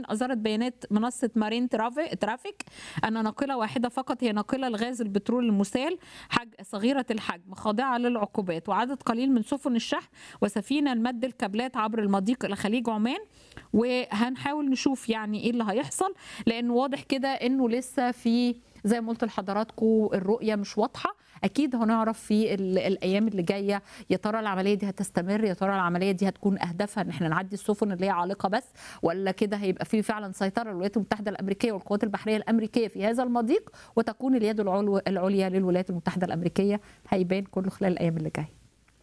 أظهرت بيانات منصة مارين ترافي- ترافيك أن ناقلة واحدة فقط هي ناقلة لغاز البترول المسال حج صغيرة الحجم خاضعة للعقوبات وعدد قليل من سفن الشحن وسفينة لمد الكابلات عبر المضيق إلى خليج عمان وهنحاول نشوف يعني إيه اللي هيحصل لأن واضح كده إنه لسه في زي ما قلت لحضراتكم الرؤية مش واضحة اكيد هنعرف في ال- الايام اللي جايه يا ترى العمليه دي هتستمر يا ترى العمليه دي هتكون اهدافها ان احنا نعدي السفن اللي هي عالقه بس ولا كده هيبقى في فعلا سيطره للولايات المتحده الامريكيه والقوات البحريه الامريكيه في هذا المضيق وتكون اليد العلو- العليا للولايات المتحده الامريكيه هيبان كله خلال الايام اللي جايه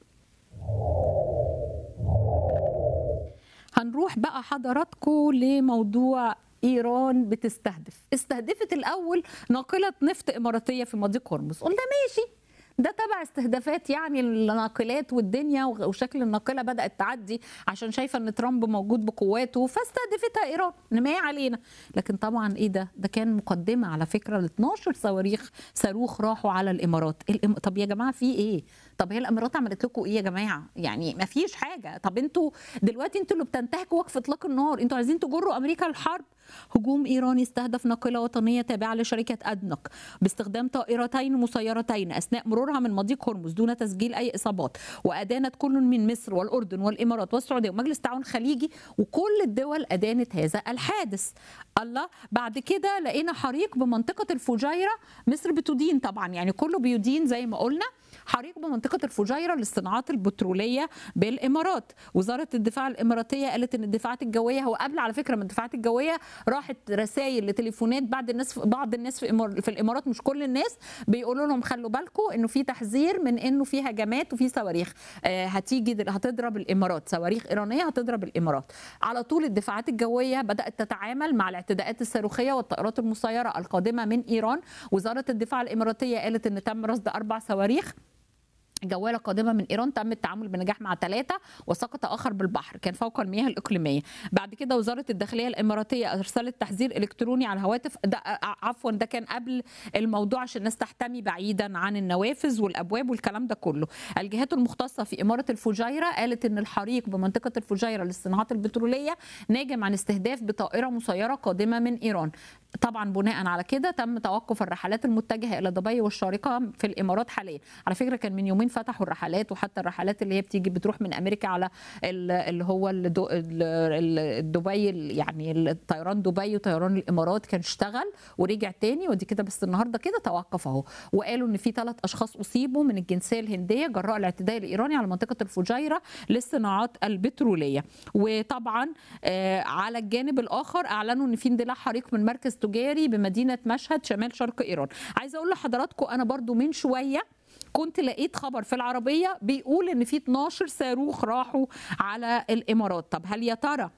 هنروح بقى حضراتكم لموضوع ايران بتستهدف استهدفت الاول ناقله نفط اماراتيه في مضيق هرمز قلنا ماشي ده تبع استهدافات يعني الناقلات والدنيا وشكل الناقله بدات تعدي عشان شايفه ان ترامب موجود بقواته فاستهدفتها ايران ما علينا لكن طبعا ايه ده ده كان مقدمه على فكره ل 12 صواريخ صاروخ راحوا على الامارات الإم... طب يا جماعه في ايه طب هي الامارات عملت لكم ايه يا جماعه يعني ما فيش حاجه طب انتوا دلوقتي انتوا اللي بتنتهكوا وقف اطلاق النار انتوا عايزين تجروا امريكا للحرب هجوم ايراني استهدف ناقله وطنيه تابعه لشركه ادنق باستخدام طائرتين مسيرتين اثناء مرورها من مضيق هرمز دون تسجيل اي اصابات وادانت كل من مصر والاردن والامارات والسعوديه ومجلس التعاون الخليجي وكل الدول ادانت هذا الحادث الله بعد كده لقينا حريق بمنطقه الفجيره مصر بتدين طبعا يعني كله بيدين زي ما قلنا حريق بمنطقة الفجيرة للصناعات البترولية بالإمارات وزارة الدفاع الإماراتية قالت إن الدفاعات الجوية هو قبل على فكرة من الدفاعات الجوية راحت رسائل لتليفونات بعد الناس بعض الناس في, إمار- في الإمارات مش كل الناس بيقولوا لهم خلوا بالكم إنه في تحذير من إنه في هجمات وفي صواريخ آه، هتيجي دل- هتضرب الإمارات صواريخ إيرانية هتضرب الإمارات على طول الدفاعات الجوية بدأت تتعامل مع الاعتداءات الصاروخية والطائرات المسيرة القادمة من إيران وزارة الدفاع الإماراتية قالت إن تم رصد أربع صواريخ جوالة قادمة من إيران تم التعامل بنجاح مع ثلاثة وسقط آخر بالبحر كان فوق المياه الإقليمية بعد كده وزارة الداخلية الإماراتية أرسلت تحذير إلكتروني على الهواتف ده عفوا ده كان قبل الموضوع عشان الناس تحتمي بعيدا عن النوافذ والأبواب والكلام ده كله الجهات المختصة في إمارة الفجيرة قالت إن الحريق بمنطقة الفجيرة للصناعات البترولية ناجم عن استهداف بطائرة مسيرة قادمة من إيران طبعا بناء على كده تم توقف الرحلات المتجهة إلى دبي والشارقة في الإمارات حاليا على فكرة كان من يومين فتحوا الرحلات وحتى الرحلات اللي هي بتيجي بتروح من امريكا على ال- اللي هو الدو- ال- ال- دبي ال- يعني الطيران دبي وطيران الامارات كان اشتغل ورجع تاني ودي كده بس النهارده كده توقف اهو وقالوا ان في ثلاث اشخاص اصيبوا من الجنسيه الهنديه جراء الاعتداء الايراني على منطقه الفجيره للصناعات البتروليه وطبعا آه، على الجانب الاخر اعلنوا ان في اندلاع حريق من مركز تجاري بمدينه مشهد شمال شرق ايران عايزه اقول لحضراتكم انا برضو من شويه كنت لقيت خبر في العربية بيقول إن في 12 صاروخ راحوا على الإمارات طب هل يا ترى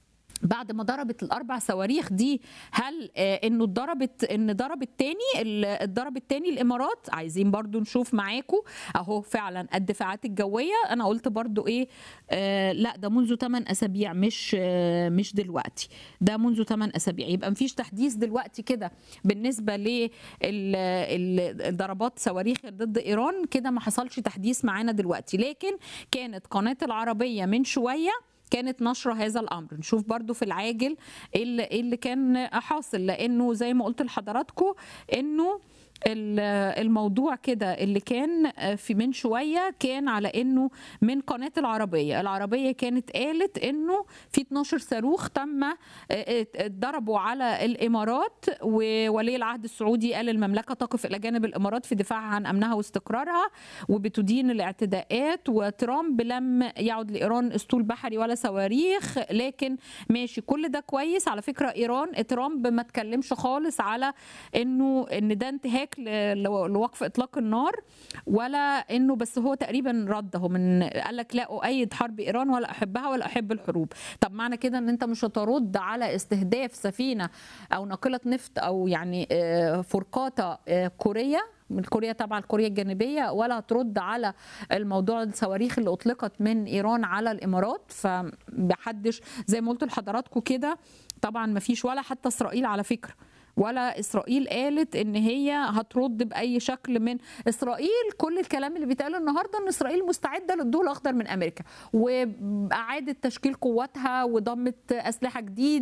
بعد ما ضربت الاربع صواريخ دي هل آه، انه ضربت ان ضربت تاني ال- اتضربت تاني الامارات عايزين برضو نشوف معاكم اهو فعلا الدفاعات الجويه انا قلت برضو ايه آه لا ده منذ 8 اسابيع مش آه مش دلوقتي ده منذ 8 اسابيع يبقى مفيش تحديث دلوقتي كده بالنسبه للضربات صواريخ ضد ايران كده ما حصلش تحديث معانا دلوقتي لكن كانت قناه العربيه من شويه كانت نشرة هذا الأمر نشوف برضو في العاجل إيه اللي, إيه اللي كان حاصل لأنه زي ما قلت لحضراتكم إنه ال- الموضوع كده اللي كان في من شويه كان على انه من قناه العربيه، العربيه كانت قالت انه في 12 صاروخ تم اتضربوا على الامارات وولي العهد السعودي قال المملكه تقف الى جانب الامارات في دفاعها عن امنها واستقرارها وبتدين الاعتداءات وترامب لم يعد لايران اسطول بحري ولا صواريخ لكن ماشي كل ده كويس على فكره ايران ترامب ما اتكلمش خالص على انه ان ده انتهاك ل- لو- لوقف اطلاق النار ولا انه بس هو تقريبا رد هو من قال لك لا اؤيد حرب ايران ولا احبها ولا احب الحروب طب معنى كده ان انت مش هترد على استهداف سفينه او ناقله نفط او يعني آه، فرقاطه آه، كوريه من كوريا تبع كوريا الجنوبيه ولا هترد على الموضوع الصواريخ اللي اطلقت من ايران على الامارات فمحدش زي ما قلت لحضراتكم كده طبعا ما فيش ولا حتى اسرائيل على فكره ولا اسرائيل قالت ان هي هترد باي شكل من اسرائيل كل الكلام اللي بيتقال النهارده ان اسرائيل مستعده للضوء الاخضر من امريكا واعادت تشكيل قواتها وضمت اسلحه جديده